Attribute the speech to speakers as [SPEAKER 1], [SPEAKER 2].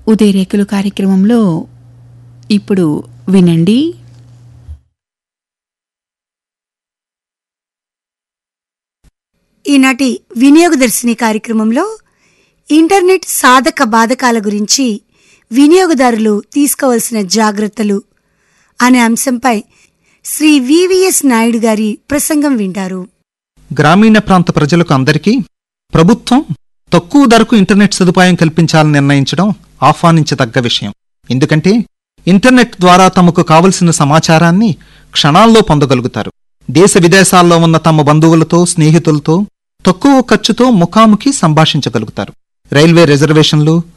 [SPEAKER 1] ఉదయరేకులు కార్యక్రమంలో ఇప్పుడు వినండి
[SPEAKER 2] ఈనాటి వినియోగదర్శిని కార్యక్రమంలో ఇంటర్నెట్ సాధక బాధకాల గురించి వినియోగదారులు తీసుకోవలసిన జాగ్రత్తలు అనే అంశంపై శ్రీ వివిఎస్ నాయుడు గారి ప్రసంగం వింటారు
[SPEAKER 3] గ్రామీణ ప్రాంత ప్రజలకు అందరికీ ప్రభుత్వం తక్కువ ధరకు ఇంటర్నెట్ సదుపాయం కల్పించాలని నిర్ణయించడం ఆహ్వానించదగ్గ విషయం ఎందుకంటే ఇంటర్నెట్ ద్వారా తమకు కావలసిన సమాచారాన్ని క్షణాల్లో పొందగలుగుతారు దేశ విదేశాల్లో ఉన్న తమ బంధువులతో స్నేహితులతో తక్కువ ఖర్చుతో ముఖాముఖి సంభాషించగలుగుతారు రైల్వే రిజర్వేషన్లు